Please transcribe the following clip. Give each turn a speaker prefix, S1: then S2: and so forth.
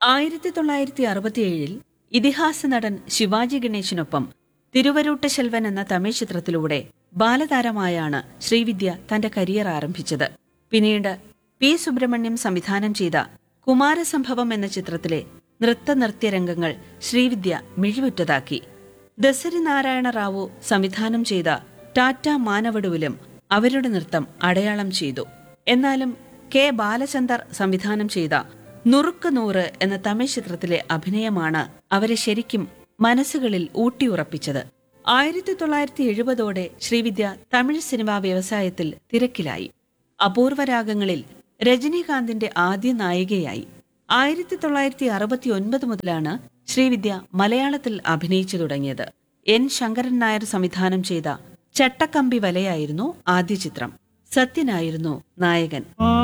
S1: ആയിരത്തി തൊള്ളായിരത്തി അറുപത്തിയേഴിൽ ഇതിഹാസ നടൻ ശിവാജി ഗണേശിനൊപ്പം തിരുവരൂട്ട് ശെൽവൻ എന്ന തമിഴ് ചിത്രത്തിലൂടെ ബാലതാരമായാണ് ശ്രീവിദ്യ തന്റെ കരിയർ ആരംഭിച്ചത് പിന്നീട് പി സുബ്രഹ്മണ്യം സംവിധാനം ചെയ്ത കുമാരസംഭവം എന്ന ചിത്രത്തിലെ നൃത്ത നൃത്യരംഗങ്ങൾ ശ്രീവിദ്യ മിഴിവുറ്റതാക്കി ദസരി നാരായണ റാവു സംവിധാനം ചെയ്ത ടാറ്റ മാനവടുവിലും അവരുടെ നൃത്തം അടയാളം ചെയ്തു എന്നാലും കെ ബാലചന്ദർ സംവിധാനം ചെയ്ത നുറുക്ക് നൂറ് എന്ന തമിഴ് ചിത്രത്തിലെ അഭിനയമാണ് അവരെ ശരിക്കും മനസ്സുകളിൽ ഊട്ടിയുറപ്പിച്ചത് ആയിരത്തി തൊള്ളായിരത്തി എഴുപതോടെ ശ്രീവിദ്യ തമിഴ് സിനിമാ വ്യവസായത്തിൽ തിരക്കിലായി അപൂർവരാഗങ്ങളിൽ രജനീകാന്തിന്റെ ആദ്യ നായികയായി ആയിരത്തി തൊള്ളായിരത്തി അറുപത്തി ഒൻപത് മുതലാണ് ശ്രീവിദ്യ മലയാളത്തിൽ അഭിനയിച്ചു തുടങ്ങിയത് എൻ ശങ്കരൻ നായർ സംവിധാനം ചെയ്ത ചട്ടക്കമ്പി വലയായിരുന്നു ആദ്യ ചിത്രം സത്യനായിരുന്നു നായകൻ